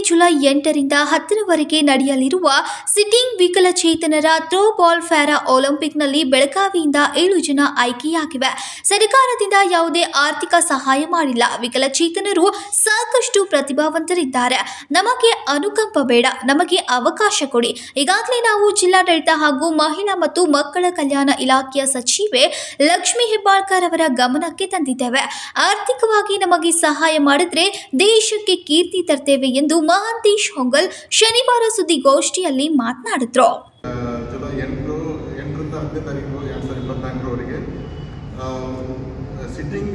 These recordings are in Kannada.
ಜುಲೈ ಎಂಟರಿಂದ ಹತ್ತರವರೆಗೆ ನಡೆಯಲಿರುವ ಸಿಟ್ಟಿಂಗ್ ವಿಕಲಚೇತನರ ಥ್ರೋ ಬಾಲ್ ಫ್ಯಾರಾ ಒಲಿಂಪಿಕ್ನಲ್ಲಿ ಬೆಳಗಾವಿಯಿಂದ ಏಳು ಜನ ಆಯ್ಕೆಯಾಗಿವೆ ಸರ್ಕಾರದಿಂದ ಯಾವುದೇ ಆರ್ಥಿಕ ಸಹಾಯ ಮಾಡಿಲ್ಲ ವಿಕಲಚೇತನರು ಸಾಕಷ್ಟು ಪ್ರತಿಭಾವಂತರಿದ್ದಾರೆ ನಮಗೆ ಅನುಕಂಪ ಬೇಡ ನಮಗೆ ಅವಕಾಶ ಕೊಡಿ ಈಗಾಗಲೇ ನಾವು ಜಿಲ್ಲಾಡಳಿತ ಹಾಗೂ ಮಹಿಳಾ ಮತ್ತು ಮಕ್ಕಳ ಕಲ್ಯಾಣ ಇಲಾಖೆಯ ಸಚಿವೆ ಲಕ್ಷ್ಮೀ ಹೆಬ್ಬಾಳ್ಕರ್ ಅವರ ಗಮನಕ್ಕೆ ತಂದಿದ್ದೇವೆ ಆರ್ಥಿಕವಾಗಿ ನಮಗೆ ಸಹಾಯ ಮಾಡಿದ್ರೆ ದೇಶಕ್ಕೆ ಕೀರ್ತಿ ತರ್ತೇವೆ ಎಂದು ಮಹಾಂತೇಶ್ ಹೊಂಗಲ್ ಶನಿವಾರ ಸುದ್ದಿಗೋಷ್ಠಿಯಲ್ಲಿ ಮಾತನಾಡಿದ್ರು ಆ, ಜುಲೈ ಎಂಟು ಎಂಟರಿಂದ ಹತ್ತನೇ ತಾರೀಕು ಎರಡು ಸಾವಿರದ ಇಪ್ಪತ್ನಾಲ್ಕರವರೆಗೆ sitting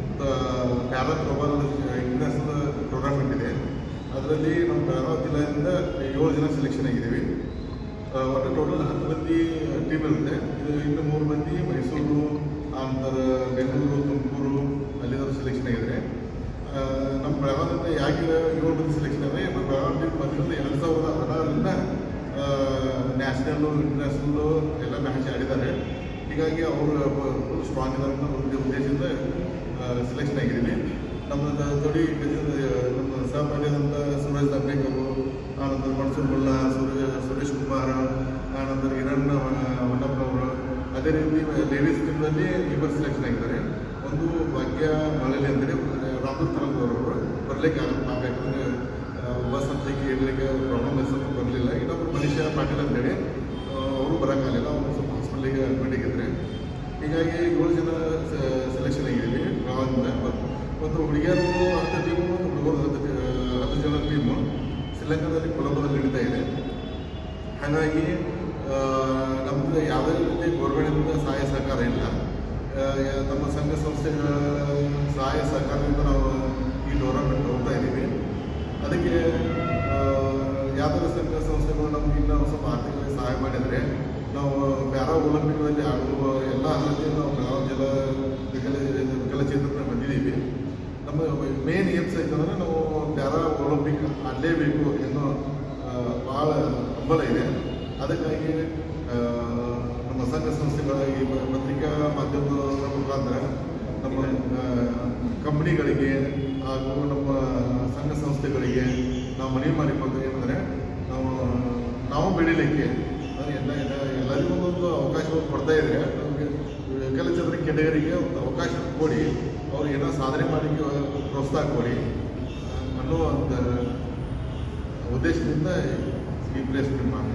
para global international tournament ಇದೆ ಅದರಲ್ಲಿ ನಮ್ಮ ಬೆಳಗಾವಿ ಜಿಲ್ಲೆಯಿಂದ ಏಳು ಜನ ಸೆಲೆಕ್ಷನ್ ಆಗಿದ್ದೀವಿ ಆ, ಒಟ್ಟು ಟೋಟಲ್ ಹತ್ತು ಮಂದಿ ಟೀಮ್ ಇರುತ್ತೆ ಇದು ಇನ್ನು ಮೂರು ಮಂದಿ ಮೈಸೂರು ಆನಂತರ ಬೆಂಗಳೂರು ತುಮಕೂರು ಅಲ್ಲಿಂದ ಸೆಲೆಕ್ಷನ್ ಆಗಿದ್ದಾರೆ ಆ, ನಮ್ಮ ಬೆಳಗಾವಿಯಿಂದ ಯಾಕೆ ಏಳು ಮಂದಿ ಸೆಲೆಕ್ಷನ್ ಆದರೆ ನಮ್ಮ ಬೆಳಗಾವಿ ಟೀಮ್ ಮೊದಲಿಂದ ಎರಡು ಸಾವಿರದ ಹದಿನಾರರಿಂದ ನ್ಯಾಷನಲ್ಲು ಇಂಟರ್ನ್ಯಾಷನಲ್ಲು ಎಲ್ಲ ಮ್ಯಾಚ್ ಆಡಿದ್ದಾರೆ ಹೀಗಾಗಿ ಅವರು ಫುಲ್ ಸ್ಟ್ರಾಂಗ್ ಇದ್ದಾರೆ ಅನ್ನೋ ಒಂದು ಉದ್ದೇಶದಿಂದ ಸೆಲೆಕ್ಷನ್ ಆಗಿದ್ದೀವಿ ನಮ್ಮ ದ- ಜೋಡಿ ಗಜ- ನಮ್ಮ ಸಹಪಾಠಿಯಾದಂಥ ಸೂರಜ್ ದಂಬೇಕ್ ಅವರು ಆನಂತರ ಮನ್ಸೂರ್ ಮುಲ್ಲಾ ಸುರೇಶ್ ಸುರೇಶ್ ಕುಮಾರ್ ಆನಂತರ ಹಿರಣ್ ಹೊನ್ನಪ್ಪನವರು ಅದೇ ರೀತಿ ಲೇಡೀಸ್ ಟೀಮ್ನಲ್ಲಿ ಇಬ್ಬರು ಸೆಲೆಕ್ಷನ್ ಆಗಿದ್ದಾರೆ ಒಂದು ಭಾಗ್ಯ ಮಳಲಿ ಅಂದರೆ ರಾಮೂರ್ ತರಂಗವರು ಬರಲಿಕ್ಕೆ ಆಗಬೇಕಂದ್ರೆ ಬಸ್ ಹತ್ತಲಿಕ್ಕೆ ಇರಲಿಕ್ಕೆ ಪ್ರಾಬ್ಲಮ್ ಸ್ವಲ್ಪ ಬರಲಿಲ್ಲ ಇನ್ನೊಬ್ರು ಮನುಷ್ಯ ಪಾಟೀಲ್ ಅಂತೇಳಿ ಅವರು ಬರೋಕ್ಕಾಗಲಿಲ್ಲ ಅವರು ಸ್ವಲ್ಪ ಹಾಸ್ಪಿಟ್ಲಿಗೆ ಅಡ್ಮಿಟ್ ಆಗಿದ್ರೆ ಹೀಗಾಗಿ ಏಳು ಜನ ಸೆಲೆಕ್ಷನ್ ಆಗಿದ್ದೀವಿ ಬೆಳಗಾವಿಯಿಂದ ಒಂದು ಹುಡುಗಿಯರು ಹತ್ತು ಟೀಮು ಹುಡುಗರು ಹತ್ತು ಟಿ- ಹತ್ತು ಜನ ಟೀಮು ಶ್ರೀಲಂಕಾದಲ್ಲಿ ಕೊಲಂಬೋದಲ್ಲಿ ನಡೀತಾ ಇದೆ ಹಾಗಾಗಿ ಆ, ನಮ್ದು ಯಾವುದೇ ರೀತಿ ಗೌರ್ಮೆಂಟಿಂದ ಸಹಾಯ ಸಹಕಾರ ಇಲ್ಲ ಆ, ಯಾ- ನಮ್ಮ ಸಂಘ ಸಂಸ್ಥೆಗಳ ಸಹಾಯ ಸಹಕಾರದಿಂದ ನಾವು ಈ ಟೂರ್ನಮೆಂಟ್ ಹೋಗ್ತಾ ಇದ್ದೀವಿ ಅದಕ್ಕೆ ಆ, ಯಾವ್ದಾದ್ರು ಸಂಘ ಸಂಸ್ಥೆಗಳು ನಮ್ಗೆ ಇನ್ನೂ ಸ್ವಲ್ಪ ಆರ್ಥಿಕವಾಗಿ ಸಹಾಯ ಮಾಡಿದರೆ ನಾವು ಪ್ಯಾರಾ ಒಲಿಂಪಿಕ್ನಲ್ಲಿ ಆಡುವ ಎಲ್ಲ ಅರ್ಹತೆ ನಾವು ಬೆಳಗಾವಿ ಜಿಲ್ಲಾ ವಿಕಲ ವಿಕಲಚೇತನ ಬಂದಿದ್ದೀವಿ ನಮ್ಮ ಮೇನ್ ಏಮ್ಸ್ ಐತಂದ್ರೆ ನಾವು ಪ್ಯಾರಾ ಒಲಿಂಪಿಕ್ ಆಡಲೇಬೇಕು ಅನ್ನೋ ಆ, ಭಾಳ ಹಂಬಲ ಇದೆ ಅದಕ್ಕಾಗಿ ಆ, ನಮ್ಮ ಸಂಘ ಸಂಸ್ಥೆಗಳ ಈ ಪ- ಪತ್ರಿಕಾ ಮಾಧ್ಯಮದ ಮುಖಾಂತರ ನಮ್ಮ ಆ, ಕಂಪ್ನಿಗಳಿಗೆ ಹಾಗೂ ನಮ್ಮ ಸಂಘ ಸಂಸ್ಥೆಗಳಿಗೆ ನಾವು ಮನವಿ ಮಾಡಿಕೊಂಡು ಏನಂದರೆ ನಾವು ನಾವು ಬೆಳಿಲಿಕ್ಕೆ ಅಂದ್ರೆ ಎಲ್ಲ ಎಲ್ಲ ಎಲ್ಲರಿಗೂ ಒಂದು ಅವಕಾಶವನ್ನು ಕೊಡ್ತಾ ಇದ್ರೆ ನಮಗೆ ವಿಕಲಚೇತರ ಕೆಟಗರಿಗೆ ಒಂದು ಅವಕಾಶ ಕೊಡಿ ಅವ್ರು ಏನೋ ಸಾಧನೆ ಮಾಡಲಿಕ್ಕೆ ಪ್ರೋತ್ಸಾಹ ಕೊಡಿ ಅನ್ನೋ ಒಂದು ಉದ್ದೇಶದಿಂದ ಈ ಪ್ಲೇಸ್ಮೆಂಟ್ ಮಾಡಿ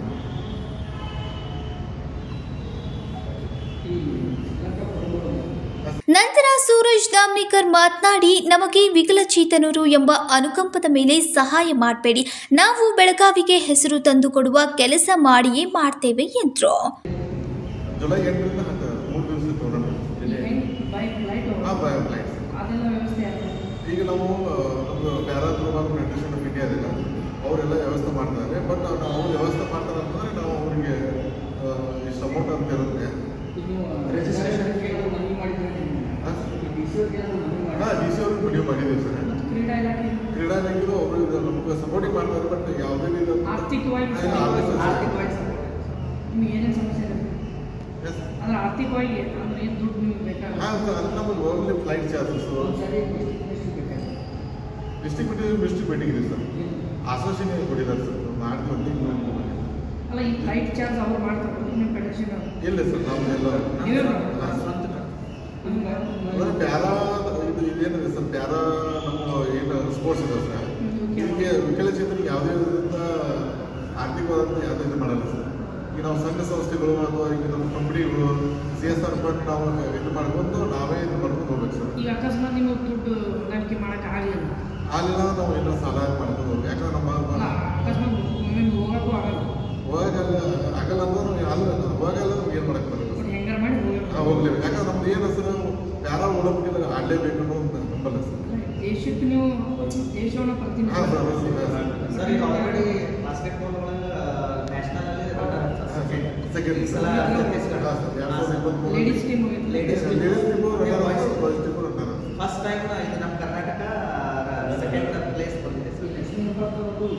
ನಂತರ ಸೂರಜ್ ದಾಮ್ನಿಕರ್ ಮಾತನಾಡಿ ನಮಗೆ ವಿಕಲಚೇತನರು ಎಂಬ ಅನುಕಂಪದ ಮೇಲೆ ಸಹಾಯ ಮಾಡಬೇಡಿ ನಾವು ಬೆಳಗಾವಿಗೆ ಹೆಸರು ತಂದುಕೊಡುವ ಕೆಲಸ ಮಾಡಿಯೇ ಮಾಡ್ತೇವೆ ಎಂದರು ಜುಲೈ ಎಂಟರಿಂದ ಹತ್ತು ಮೂರು ದಿವಸ ಟೂರ್ನಮೆಂಟ್ ಬೈಕ್ ಲೈಟ್ ಹಾಂ ಬೈ ಫ್ಲೈಟ್ಸ್ ಅದೆಲ್ಲ ವ್ಯವಸ್ಥೆ ಆಗಿದೆ ಈಗ ನಾವು ಆ, ನಮ್ದು para global federation of India ಇದೆಲ್ಲ ಅವರೆಲ್ಲ ವ್ಯವಸ್ಥೆ ಮಾಡ್ತಾರೆ ಬಟ್ ನಾವು ವ್ಯವಸ್ಥೆ ಮಾಡ್ತಾರೆ ಅಂತಂದ್ರೆ ನಾವು ಅವರಿಗೆ ಇಷ್ಟು ಅಮೌಂಟ್ ಅಂತ ಇರುತ್ತೆ ರಿಜಿಸ್ಟ್ರೇಷನ್ ಮನವಿ ಮಾಡಿದ್ರೆ ಹಾಂ ಡಿ ಸಿ ಅವ್ರಿಗೆ ಮನವಿ ಮಾಡಿ ಹಾಂ ಡಿ ಸಿ ಅವ್ರಿಗೆ ವಿಡಿಯೋ ಮಾಡಿದ್ದೀವಿ ಸರ್ ಕ್ರೀಡಾ ಇಲಾಖೆ ಕ್ರೀಡಾ ಇಲಾಖೆದು ಅವರು ಇದು ನಮ್ಗೆ ಸಪೋರ್ಟಿಂಗ್ ಮಾಡ್ತಾರೆ ಬಟ್ ಯಾವುದೇ ರೀತಿ ಆರ್ಥಿಕವಾಗಿ ಹಾ, ಆರ್ಥಿಕ ಆರ್ಥಿಕವಾಗಿ support. ನಿಮ್ಗೆ ಏನೇನು ಸಮಸ್ಯೆ ಇದೆ Yes. ಅಂದ್ರೆ ಆರ್ಥಿಕವಾಗಿ ಅಂದ್ರೆ ಏನು ದುಡ್ಡು ನಿಮ್ಗೆ ಬೇಕಾಗುತ್ತೆ ಹಾಂ ಸರ್ ಅದು ನಮಗೆ ಓನ್ಲಿ ಫ್ಲೈಟ್ ಚಾರ್ಜಸ್ಸು ಒಂದ್ಸರಿ ಎಷ್ಟು ಎಷ್ಟು ಬೇಕಾಗುತ್ತೆ ಡಿಸ್ಟ್ರಿಬ್ಯೂಟಿವ್ ಡಿಸ್ಟ್ರಿಬ್ಯೂಟಿಂಗ್ ಇದೆ ಸರ್ ಆಸೋಸಿಯೇಷನ್ ಕೊಟ್ಟಿದ್ದಾರೆ ಸರ್ ಮಾಡಿದ್ವಿ ಅಂತ ಈಗ ನಾವು ಅಲ್ಲ ಈ ಫ್ಲೈಟ್ ಚಾರ್ಜ್ ಅವ್ರು ಮಾಡ್ತಾರೆ ನಿಮ್ಮ ಫೆಡರೇಷನ್ ಇಲ್ಲ ಸರ್ ನಾವು ಎಲ್ಲ ನೀವೇ ಹಾಂ, ಸರ್. ಅಂದ್ರೆ ಮಾಡ್ತಾರೆ ಪ್ಯಾರಾ ಇದು ಇದೇನಿದೆ ಸರ್ ಪ್ಯಾರಾ ನಮ್ಮ ಏನು ಸ್ಪೋರ್ಟ್ಸ್ ಇದೆ ಸರ್ ಹ್ಮ್. ಇದಕ್ಕೆ ವಿಕಲಚೇತನಿಗೆ ಯಾವುದೇ ವಿಧದ ಆರ್ಥಿಕವಾದಂಥ ಯಾವುದೇ ಇದು ಮಾಡಲ್ಲ ಸರ್ ಈಗ ನಾವು ಸಂಘ ಸಂಸ್ಥೆಗಳು ಅಥವಾ ಈಗ ನಮ್ಮ ಕಂಪ್ನಿಗಳು ಸಿ ಎಸ್ ಆರ್ ಫಂಡ್ ನಾವು ಇದು ಮಾಡ್ಕೊಂಡು ನಾವೇ ಇದು ಮಾಡ್ಕೊಂಡು ಹೋಗ್ಬೇಕು ಸರ್ ಈಗ ಅಕಸ್ಮಾತ್ ನಿಮಗೆ ದುಡ್ಡು ಹೊಂದಾಣಿಕೆ ಮಾಡಕ್ಕೆ ಆಗಲಿಲ್ಲ ಅಲ್ಲಿಲ್ಲ ನಾವು ಏನೋ ಸಾಲ ಮಾಡ್ಕೊಂಡು ಹೋಗ್ಬೇಕು ಯಾಕಂದ್ರೆ ನಮ್ಮ ಅಲ್ಲ ಅಕಸ್ಮಾತ್ ಒಮ್ಮೆ ಹೋಗಕ್ಕೂ ಆಗಲ್ಲ ಹೋಗಲ್ಲ ಆಗಲ್ಲ ಅಂದ್ರೆ ನಾವು ಅಲ್ಲ ಹೋಗಲ್ಲ ನಮ್ಗೆ ಏನು ಮಾಡಕ್ಕೆ ಬರಲ್ಲ ಬಟ್ ಹೆಂಗಾರ ಮಾಡಿ ಹೋಗ್ಬೇಕು ನಾವು ಹೋಗ್ಲೇಬೇಕು ಯಾಕಂದ್ರೆ ನಮ್ದು ಏನು ಸರ್ ಪ್ಯಾರಾ ಒಲಿಂಪಿಕ್ ಆಡಲೇಬೇಕು ಅನ್ನೋ ಒಂದು ನಂಬಲ್ಲ ಸರ್ ದೇಶಕ್ಕೆ ನೀವು ದೇಶವನ್ನು ಹಾಂ ಸರ್ ಪ್ರತಿನಿಧಿಸಿ ಸರ್ ಸರ್ ಈಗ ಆಲ್ರೆಡಿ ಬಾಸ್ಕೆಟ್ಬಾಲ್ ಒಳಗೆ ನ್ಯಾಷನಲ್ ಅಲ್ಲಿ ಸೆಕೆಂಡ್ ಸಲ ಲೇಡೀಸ್ ಟೀಮ್ ಹೋಗಿತ್ತು Ladies team. First first time ಇದು ನಮ್ಮ ಕರ್ನಾಟಕ ಸೆಕೆಂಡ್ ಪ್ಲೇಸ್ ಬಂದಿದೆ ಸರ್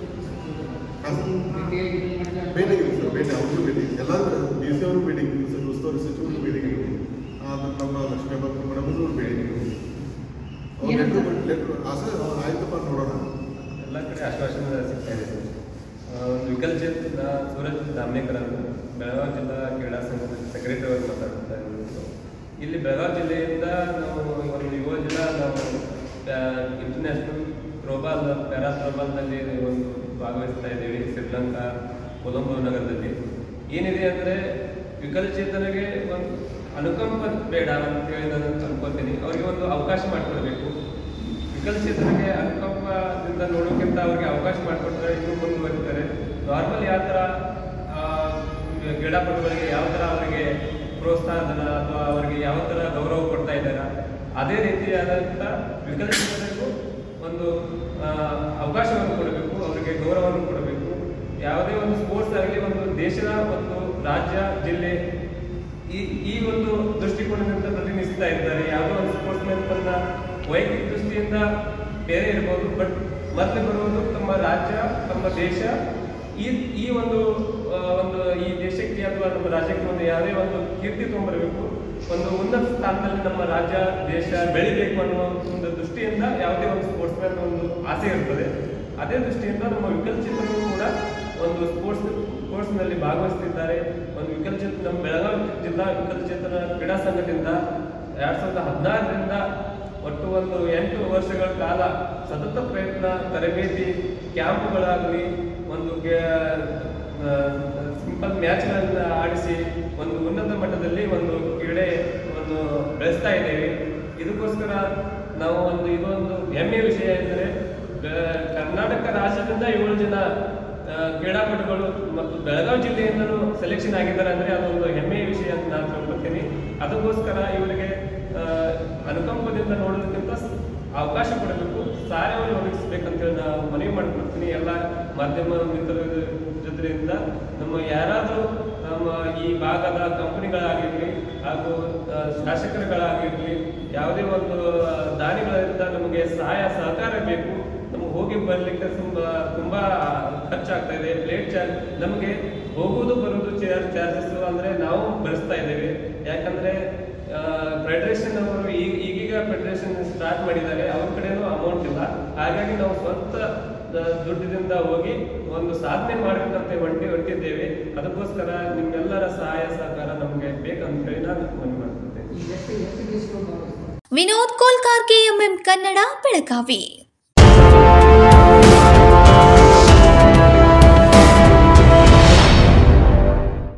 ಭೇಟಿಯಾಗಿದೆ ಸರ್ ಭೇಟಿ ಅವ್ರಿಗೂ ಭೇಟಿ ಎಲ್ಲರೂ ಡಿ ಸಿ ಅವರು ಭೇಟಿ ಸರ್ ಉಸ್ತುವಾರಿ ಸಚಿವರು ಭೇಟಿ ಆಮೇಲೆ ನಮ್ಮ ಲಕ್ಷ್ಮೀ ಭಕ್ತ ಮೇಡಮ್ದು ಭೇಟಿ ಅವ್ರು ಲೆಟ್ರು ಲೆಟ್ರು ಆ ಸರ್ ಆಯ್ತಪ್ಪ ನೋಡೋಣ ಎಲ್ಲ ಕಡೆ ಆಶ್ವಾಸನೆ ಸಾಧನೇಕರ ಅಂತ ಬೆಳಗಾವಿ ಜಿಲ್ಲಾ ಕ್ರೀಡಾ ಸಂಘದ ಸೆಕ್ರೆಟರಿ ಅವರು ಮಾತಾಡ್ತಾ ಇರೋದು ಇಲ್ಲಿ ಬೆಳಗಾವಿ ಜಿಲ್ಲೆಯಿಂದ ನಾವು ಒಂದು ಯುವ ಜಿಲ್ಲಾ ನಾವು ಇಂಟರ್ನ್ಯಾಷನಲ್ ಥ್ರೋಬಾಲ್ ಪ್ಯಾರಾ ಥ್ರೋಬಾಲ್ನಲ್ಲಿ ಒಂದು ಭಾಗವಹಿಸ್ತಾ ಇದ್ದೀವಿ ಶ್ರೀಲಂಕಾ ಕೊಲಂಬೋ ನಗರದಲ್ಲಿ ಏನಿದೆ ಅಂದರೆ ವಿಕಲಚೇತನಗೆ ಒಂದು ಅನುಕಂಪ ಬೇಡ ಅಂತೇಳಿ ನಾನು ಅನ್ಕೊತೀನಿ ಅವರಿಗೆ ಒಂದು ಅವಕಾಶ ಮಾಡಿಕೊಡ್ಬೇಕು ವಿಕಲಚೇತನಕ್ಕೆ ಅನುಕಂಪದಿಂದ ನೋಡೋಕ್ಕಿಂತ ಅವ್ರಿಗೆ ಅವಕಾಶ ಮಾಡಿಕೊಟ್ರೆ ಇನ್ನೂ ಮುಂದುವರಿತಾರೆ ನಾರ್ಮಲ್ ಯಾವ ಥರ ಆ, ಕ್ರೀಡಾಪಟುಗಳಿಗೆ ಯಾವ ಥರ ಅವರಿಗೆ ಪ್ರೋತ್ಸಾಹನ ಅಥವಾ ಅವರಿಗೆ ಯಾವ ಥರ ಗೌರವ ಕೊಡ್ತಾ ಇದ್ದಾರೆ ಅದೇ ರೀತಿಯಾದಂಥ ವಿಕಲಚೇತನಕ್ಕೂ ಒಂದು ಆ, ಅವಕಾಶವನ್ನು ಕೊಡಬೇಕು ಅವರಿಗೆ ಗೌರವವನ್ನು ಕೊಡಬೇಕು ಯಾವುದೇ ಒಂದು ಸ್ಪೋರ್ಟ್ಸ್ ಆಗಲಿ ಒಂದು ದೇಶದ ಒಂದು ರಾಜ್ಯ ಜಿಲ್ಲೆ ಈ ಈ ಒಂದು ದೃಷ್ಟಿಕೋನದಿಂದ ಪ್ರತಿನಿಧಿಸ್ತಾ ಇದ್ದಾರೆ ಯಾವುದೋ ಒಂದು ಸ್ಪೋರ್ಟ್ಸ್ ಮ್ಯಾನ್ ತನ್ನ ವೈಯಕ್ತಿಕ ದೃಷ್ಟಿಯಿಂದ ಬೇರೆ ಇರ್ಬೋದು ಬಟ್ ಮತ್ತೆ ಬರುವುದು ತಮ್ಮ ರಾಜ್ಯ ತಮ್ಮ ದೇಶ ಈ ಈ ಒಂದು ಆ, ಒಂದು ಈ ದೇಶಕ್ಕೆ ಅಥವಾ ನಮ್ಮ ರಾಜ್ಯಕ್ಕೆ ಒಂದು ಯಾವುದೇ ಒಂದು ಕೀರ್ತಿ ತೊಗೊಂಬರಬೇಕು ಒಂದು ಉನ್ನತ ಸ್ಥಾನದಲ್ಲಿ ನಮ್ಮ ರಾಜ್ಯ ದೇಶ ಬೆಳಿಬೇಕು ಅನ್ನೋ ಒಂದು ದೃಷ್ಟಿಯಿಂದ ಯಾವುದೇ ಒಂದು ಸ್ಪೋರ್ಟ್ಸ್ ಮ್ಯಾನ್ ಒಂದು ಆಸೆ ಇರ್ತದೆ ಅದೇ ದೃಷ್ಟಿಯಿಂದ ನಮ್ಮ ವಿಕಲಚೇತನರು ಕೂಡ ಒಂದು ಸ್ಪೋರ್ಟ್ಸ್ ಸ್ಪೋರ್ಟ್ಸ್ನಲ್ಲಿ ಭಾಗವಹಿಸ್ತಿದ್ದಾರೆ ಒಂದು ವಿಕಲಚೇತನ ನಮ್ಮ ಬೆಳಗಾವಿ ಜಿಲ್ಲಾ ವಿಕಲಚೇತನ ಕ್ರೀಡಾ ಸಂಘದಿಂದ ಎರಡ್ ಸಾವಿರದ ಹದಿನಾರರಿಂದ ಒಟ್ಟು ಒಂದು ಎಂಟು ವರ್ಷಗಳ ಕಾಲ ಸತತ ಪ್ರಯತ್ನ ತರಬೇತಿ ಕ್ಯಾಂಪ್ಗಳಾಗಲಿ ಒಂದು ಸಿಂಪಲ್ ಮ್ಯಾಚ್ಗಳನ್ನ ಆಡಿಸಿ ಒಂದು ಉನ್ನತ ಮಟ್ಟದಲ್ಲಿ ಒಂದು ಕ್ರೀಡೆ ಒಂದು ಬೆಳೆಸ್ತಾ ಇದ್ದೇವೆ ಇದಕ್ಕೋಸ್ಕರ ನಾವು ಒಂದು ಇದೊಂದು ಹೆಮ್ಮೆಯ ವಿಷಯ ಎಂದರೆ ಬೆ- ಕರ್ನಾಟಕ ರಾಜ್ಯದಿಂದ ಏಳು ಜನ ಆ, ಕ್ರೀಡಾಪಟುಗಳು ಮತ್ತು ಬೆಳಗಾವಿ ಜಿಲ್ಲೆಯಿಂದಲೂ ಸೆಲೆಕ್ಷನ್ ಆಗಿದ್ದಾರೆ ಅಂದ್ರೆ ಅದೊಂದು ಹೆಮ್ಮೆಯ ವಿಷಯ ಅಂತ ನಾನು ತಿಳ್ಕೊತೀನಿ ಅದಕ್ಕೋಸ್ಕರ ಇವರಿಗೆ ಆ, ಅನುಕಂಪದಿಂದ ನೋಡೋದಕ್ಕಿಂತ ಸ್- ಅವಕಾಶ ಕೊಡಬೇಕು ಸಹಾಯವನ್ನು ಒದಗಿಸ್ಬೇಕಂತೇಳಿ ನಾವು ಮನವಿ ಮಾಡ್ಕೊಳ್ತೀನಿ ಎಲ್ಲ ಮಾಧ್ಯಮ ಮಿತ್ರರ ಜೊತೆಯಿಂದ ನಮ್ಮ ಯಾರಾದರೂ ನಮ್ಮ ಈ ಭಾಗದ ಕಂಪನಿಗಳಾಗಿರಲಿ ಹಾಗೂ ಆ, ಶಾಸಕರುಗಳಾಗಿರಲಿ ಯಾವುದೇ ಒಂದು ದಾನಿಗಳಿಂದ ನಮಗೆ ಸಹಾಯ ಸಹಕಾರ ಬೇಕು ನಮಗೆ ಹೋಗಿ ಬರ್ಲಿಕ್ಕೆ ತುಂಬಾ ತುಂಬಾ ಖರ್ಚಾಗ್ತಾ ಇದೆ ಪ್ಲೇಟ್ ಚಾರ್ಜ್ ನಮಗೆ ಹೋಗುವುದು ಬರುವುದು ಚಾರ್ಜ್ ಚಾರ್ಜಸ್ ಅಂದ್ರೆ ನಾವು ಭರಿಸ್ತಾ ಇದ್ದೇವೆ ಯಾಕಂದ್ರೆ ಫೆಡರೇಷನ್ ಅವರು ಈಗ ಈಗೀಗ ಫೆಡರೇಷನ್ ಸ್ಟಾರ್ಟ್ ಮಾಡಿದ್ದಾರೆ ಅವ್ರ ಕಡೆನೂ ಅಮೌಂಟ್ ಇಲ್ಲ ಹಾಗಾಗಿ ನಾವು ಸ್ವಂತ ಆ, ದುಡ್ಡಿನಿಂದ ಹೋಗಿ ಒಂದು ಸಾಧನೆ ಮಾಡಬೇಕಂತ ಹೊಂಟಿ ಹೊಂಟಿದ್ದೇವೆ ಅದಕ್ಕೋಸ್ಕರ ನಿಮ್ಮೆಲ್ಲರ ಸಹಾಯ ಸಹಕಾರ ನಮಗೆ ಬೇಕಂತ ಹೇಳಿ ನಾನು ಮನವಿ ಮಾಡ್ತಿದ್ದೇನೆ ಈಗ ಎಷ್ಟು ಎಷ್ಟು ದೇಶಗಳು ಭಾಗವಹಿಸ್ತಾರೆ ವಿನೋದ್ ಕೋಲ್ಕಾರ್ ಕೆಎಂಎಂ ಕನ್ನಡ ಬೆಳಗಾವಿ